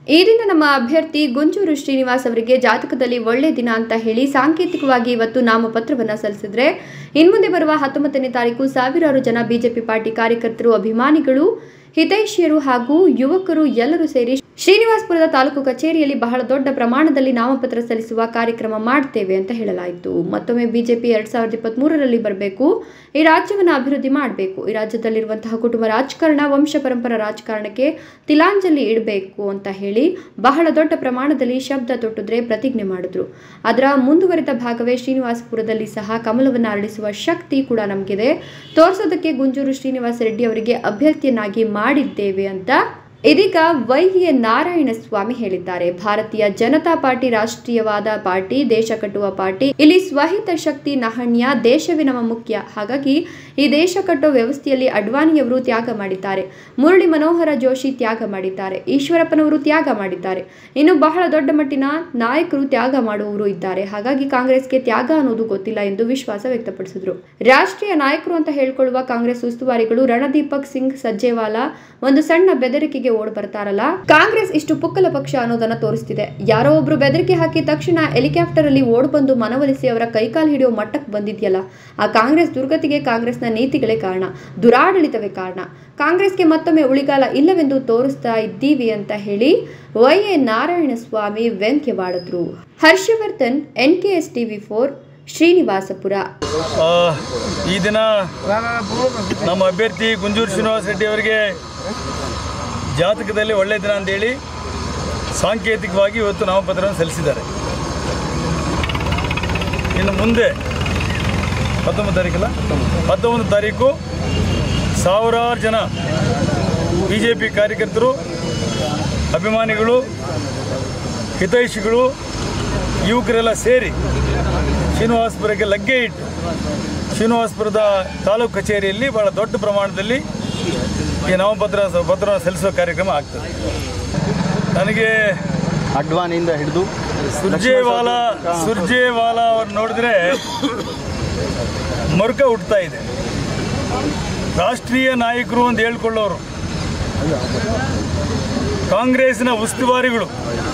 ಈ ದಿನ ನಮ್ಮ ಅಭ್ಯರ್ಥಿ ಗುಂಜೂರು ಶ್ರೀನಿವಾಸ್ ಅವರಿಗೆ ಜಾತಕದಲ್ಲಿ ಒಳ್ಳೆ ದಿನ ಅಂತ ಹೇಳಿ ಸಾಂಕೇತಿಕವಾಗಿ ಇವತ್ತು ನಾಮಪತ್ರವನ್ನ ಸಲ್ಲಿಸಿದ್ರೆ ಇನ್ಮುಂದೆ ಬರುವ ಹತ್ತೊಂಬತ್ತನೇ ತಾರೀಕು ಸಾವಿರಾರು ಜನ ಬಿಜೆಪಿ ಪಾರ್ಟಿ ಕಾರ್ಯಕರ್ತರು ಅಭಿಮಾನಿಗಳು ಹಿತೈಷಿಯರು ಹಾಗೂ ಯುವಕರು ಎಲ್ಲರೂ ಸೇರಿ ಶ್ರೀನಿವಾಸಪುರದ ತಾಲೂಕು ಕಚೇರಿಯಲ್ಲಿ ಬಹಳ ದೊಡ್ಡ ಪ್ರಮಾಣದಲ್ಲಿ ನಾಮಪತ್ರ ಸಲ್ಲಿಸುವ ಕಾರ್ಯಕ್ರಮ ಮಾಡ್ತೇವೆ ಅಂತ ಹೇಳಲಾಯಿತು ಮತ್ತೊಮ್ಮೆ ಬಿಜೆಪಿ ಎರಡ್ ಸಾವಿರದ ಇಪ್ಪತ್ತ್ ಮೂರರಲ್ಲಿ ಬರಬೇಕು ಈ ರಾಜ್ಯವನ್ನು ಅಭಿವೃದ್ಧಿ ಮಾಡಬೇಕು ಈ ರಾಜ್ಯದಲ್ಲಿರುವಂತಹ ಕುಟುಂಬ ರಾಜಕಾರಣ ವಂಶ ಪರಂಪರ ರಾಜಕಾರಣಕ್ಕೆ ತಿಲಾಂಜಲಿ ಇಡಬೇಕು ಅಂತ ಹೇಳಿ ಬಹಳ ದೊಡ್ಡ ಪ್ರಮಾಣದಲ್ಲಿ ಶಬ್ದ ತೊಟ್ಟಿದ್ರೆ ಪ್ರತಿಜ್ಞೆ ಮಾಡಿದ್ರು ಅದರ ಮುಂದುವರಿದ ಭಾಗವೇ ಶ್ರೀನಿವಾಸಪುರದಲ್ಲಿ ಸಹ ಕಮಲವನ್ನು ಅರಳಿಸುವ ಶಕ್ತಿ ಕೂಡ ನಮಗಿದೆ ತೋರ್ಸೋದಕ್ಕೆ ಗುಂಜೂರು ಶ್ರೀನಿವಾಸ ರೆಡ್ಡಿ ಅವರಿಗೆ ಅಭ್ಯರ್ಥಿಯನ್ನಾಗಿ ಮಾಡಿದ್ದೇವೆ ಅಂತ ಇದೀಗ ವೈ ಎ ನಾರಾಯಣ ಸ್ವಾಮಿ ಹೇಳಿದ್ದಾರೆ ಭಾರತೀಯ ಜನತಾ ಪಾರ್ಟಿ ರಾಷ್ಟ್ರೀಯವಾದ ಪಾರ್ಟಿ ದೇಶ ಕಟ್ಟುವ ಪಾರ್ಟಿ ಇಲ್ಲಿ ಸ್ವಹಿತ ಶಕ್ತಿ ನಹಣ್ಯ ದೇಶವೇ ನಮ್ಮ ಮುಖ್ಯ ಹಾಗಾಗಿ ಈ ದೇಶ ಕಟ್ಟೋ ವ್ಯವಸ್ಥೆಯಲ್ಲಿ ಅಡ್ವಾಣಿಯವರು ತ್ಯಾಗ ಮಾಡಿದ್ದಾರೆ ಮುರಳಿ ಮನೋಹರ ಜೋಶಿ ತ್ಯಾಗ ಮಾಡಿದ್ದಾರೆ ಈಶ್ವರಪ್ಪನವರು ತ್ಯಾಗ ಮಾಡಿದ್ದಾರೆ ಇನ್ನು ಬಹಳ ದೊಡ್ಡ ಮಟ್ಟಿನ ನಾಯಕರು ತ್ಯಾಗ ಮಾಡುವವರು ಇದ್ದಾರೆ ಹಾಗಾಗಿ ಕಾಂಗ್ರೆಸ್ಗೆ ತ್ಯಾಗ ಅನ್ನೋದು ಗೊತ್ತಿಲ್ಲ ಎಂದು ವಿಶ್ವಾಸ ವ್ಯಕ್ತಪಡಿಸಿದರು ರಾಷ್ಟ್ರೀಯ ನಾಯಕರು ಅಂತ ಹೇಳ್ಕೊಳ್ಳುವ ಕಾಂಗ್ರೆಸ್ ಉಸ್ತುವಾರಿಗಳು ರಣದೀಪಕ್ ಸಿಂಗ್ ಸಜ್ಜೇವಾಲಾ ಒಂದು ಸಣ್ಣ ಬೆದರಿಕೆಗೆ ಓಡ್ ಬರ್ತಾರಲ್ಲ ಕಾಂಗ್ರೆಸ್ ಇಷ್ಟು ಪುಕ್ಕಲ ಪಕ್ಷ ಅನ್ನೋದನ್ನ ತೋರಿಸ್ತಿದೆ ಯಾರೋ ಒಬ್ರು ಬೆದರಿಕೆ ಹಾಕಿ ತಕ್ಷಣ ಹೆಲಿಕಾಪ್ಟರ್ ಅಲ್ಲಿ ಓಡ್ ಬಂದು ಮನವೊಲಿಸಿ ಅವರ ಕೈಕಾಲು ಹಿಡಿಯೋ ಮಟ್ಟಕ್ಕೆ ಬಂದಿದೆಯಲ್ಲ ಆ ಕಾಂಗ್ರೆಸ್ ದುರ್ಗತಿಗೆ ಕಾಂಗ್ರೆಸ್ನ ನೀತಿಗಳೇ ಕಾರಣ ದುರಾಡಳಿತವೇ ಕಾರಣ ಕಾಂಗ್ರೆಸ್ಗೆ ಮತ್ತೊಮ್ಮೆ ಉಳಿಗಾಲ ಇಲ್ಲವೆಂದು ತೋರಿಸ್ತಾ ಇದ್ದೀವಿ ಅಂತ ಹೇಳಿ ವೈ ಎ ನಾರಾಯಣ ಸ್ವಾಮಿ ವ್ಯಂಗ್ಯವಾಡಿದ್ರು Harshavardhan N K S TV four Srinivasapura ಆ, ಈ ದಿನ ನಮ್ಮ ಅಭ್ಯರ್ಥಿ ಗುಂಜೂರು ಶ್ರೀನಿವಾಸ ರೆಡ್ಡಿ ಅವರಿಗೆ ಜಾತಕದಲ್ಲಿ ಒಳ್ಳೆಯ ದಿನ ಅಂತೇಳಿ ಸಾಂಕೇತಿಕವಾಗಿ ಇವತ್ತು ನಾಮಪತ್ರವನ್ನು ಸಲ್ಲಿಸಿದ್ದಾರೆ ಇನ್ನು ಮುಂದೆ ಹತ್ತೊಂಬತ್ತು ತಾರೀಕಲ್ಲ ಹತ್ತೊಂಬತ್ತು ತಾರೀಕು ಸಾವಿರಾರು ಜನ ಬಿ ಜೆ ಪಿ ಕಾರ್ಯಕರ್ತರು ಅಭಿಮಾನಿಗಳು ಹಿತೈಷಿಗಳು ಯುವಕರೆಲ್ಲ ಸೇರಿ ಶ್ರೀನಿವಾಸಪುರಕ್ಕೆ ಲಗ್ಗೆ ಇಟ್ಟು ಶ್ರೀನಿವಾಸಪುರದ ತಾಲೂಕು ಕಚೇರಿಯಲ್ಲಿ ಭಾಳ ದೊಡ್ಡ ಪ್ರಮಾಣದಲ್ಲಿ ಈ ನಾಮಪತ್ರ ಪತ್ರವನ್ನು ಸಲ್ಲಿಸುವ ಕಾರ್ಯಕ್ರಮ ಆಗ್ತದೆ ನನಗೆ ಅಡ್ವಾನಿಂದ ಹಿಡಿದು ಸುರ್ಜೇವಾಲಾ ಸುರ್ಜೇವಾಲಾ ಅವ್ರು ನೋಡಿದ್ರೆ ಮರುಕ ಹುಟ್ತಾ ಇದೆ ರಾಷ್ಟ್ರೀಯ ನಾಯಕರು ಅಂತ ಹೇಳ್ಕೊಳ್ಳೋರು ಕಾಂಗ್ರೆಸ್ನ ಉಸ್ತುವಾರಿಗಳು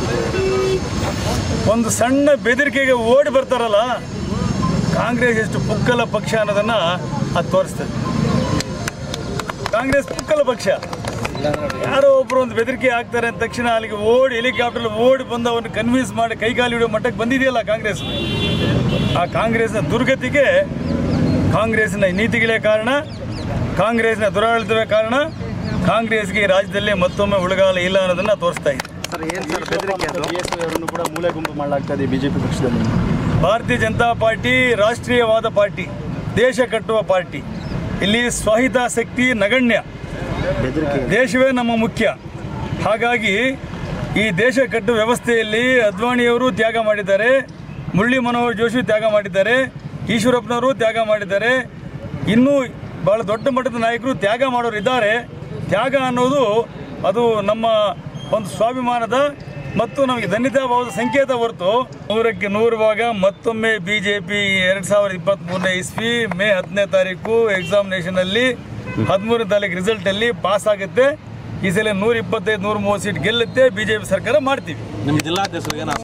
ಒಂದು ಸಣ್ಣ ಬೆದರಿಕೆಗೆ ಓಡಿ ಬರ್ತಾರಲ್ಲ ಕಾಂಗ್ರೆಸ್ ಎಷ್ಟು ಪುಕ್ಕಲ ಪಕ್ಷ ಅನ್ನೋದನ್ನ ಅದು ತೋರಿಸ್ತದೆ ಕಾಂಗ್ರೆಸ್ ಪುಕ್ಕಲ ಪಕ್ಷ ಯಾರೋ ಒಬ್ಬರು ಒಂದು ಬೆದರಿಕೆ ಹಾಕ್ತಾರೆ ಅಂದ ತಕ್ಷಣ ಅಲ್ಲಿಗೆ ಓಡಿ ಹೆಲಿಕಾಪ್ಟರ್ ಓಡಿ ಬಂದು ಅವ್ರನ್ನ ಕನ್ವಿನ್ಸ್ ಮಾಡಿ ಕೈಗಾಲಿ ಹಿಡಿಯೋ ಮಟ್ಟಕ್ಕೆ ಬಂದಿದೆಯಲ್ಲ ಕಾಂಗ್ರೆಸ್ ಆ ಕಾಂಗ್ರೆಸ್ನ ದುರ್ಗತಿಗೆ ಕಾಂಗ್ರೆಸ್ನ ನೀತಿಗಳೇ ಕಾರಣ ಕಾಂಗ್ರೆಸ್ನ ದುರಾಡಳಿತವೇ ಕಾರಣ ಕಾಂಗ್ರೆಸ್ಗೆ ಈ ರಾಜ್ಯದಲ್ಲಿ ಮತ್ತೊಮ್ಮೆ ಉಳಗಾಲ ಇಲ್ಲ ಅನ್ನೋದನ್ನ ತೋರಿಸ್ತಾ ಇದೆ ಸರ್ ಏನು ಸರ್ ಬೆದರಿಕೆ ಅದು ಬಿ ಎಸ್ ಅವರನ್ನು ಕೂಡ ಮೂಲೆ ಗುಂಪು ಮಾಡಲಾಗ್ತಾ ಇದೆ ಬಿಜೆಪಿ ಪಕ್ಷದಲ್ಲಿ ಭಾರತೀಯ ಜನತಾ ಪಾರ್ಟಿ ರಾಷ್ಟ್ರೀಯವಾದ ಪಾರ್ಟಿ ದೇಶ ಕಟ್ಟುವ ಪಾರ್ಟಿ ಇಲ್ಲಿ ಸ್ವಹಿತಾಸಕ್ತಿ ನಗಣ್ಯ ಬೆದರಿಕೆ ದೇಶವೇ ನಮ್ಮ ಮುಖ್ಯ ಹಾಗಾಗಿ ಈ ದೇಶ ಕಟ್ಟುವ ವ್ಯವಸ್ಥೆಯಲ್ಲಿ ಅದ್ವಾಣಿಯವರು ತ್ಯಾಗ ಮಾಡಿದ್ದಾರೆ ಮುರಳಿ ಮನೋಹರ್ ಜೋಶಿ ತ್ಯಾಗ ಮಾಡಿದ್ದಾರೆ ಈಶ್ವರಪ್ಪನವರು ತ್ಯಾಗ ಮಾಡಿದ್ದಾರೆ ಇನ್ನೂ ಭಾಳ ದೊಡ್ಡ ಮಟ್ಟದ ನಾಯಕರು ತ್ಯಾಗ ಮಾಡೋರು ಇದ್ದಾರೆ ತ್ಯಾಗ ಅನ್ನೋದು ಅದು ನಮ್ಮ ಒಂದು ಸ್ವಾಭಿಮಾನದ ಮತ್ತು ನಮಗೆ ಧನ್ಯತಾ ಭಾವದ ಸಂಕೇತ ಹೊರತು ನೂರಕ್ಕೆ ನೂರು ಭಾಗ ಮತ್ತೊಮ್ಮೆ ಬಿ ಜೆ ಪಿ ಎರಡು ಸಾವಿರದ ಇಪ್ಪತ್ತ್ಮೂರನೇ ಇಸ್ವಿ ಮೇ ಹತ್ತನೇ ತಾರೀಕು ಎಕ್ಸಾಮಿನೇಷನಲ್ಲಿ ಹದಿಮೂರನೇ ತಾರೀಕು ರಿಸಲ್ಟಲ್ಲಿ ಪಾಸ್ ಆಗುತ್ತೆ ಈ ಸಲ ನೂರ ಇಪ್ಪತ್ತೈದು ನೂರ ಮೂವತ್ತು ಸೀಟ್ ಗೆಲ್ಲುತ್ತೆ ಬಿ ಜೆ ಪಿ ಸರ್ಕಾರ ಮಾಡ್ತೀವಿ ನಿಮ್ಮ ಜಿಲ್ಲಾಧ್ಯಕ್ಷರಿಗೆ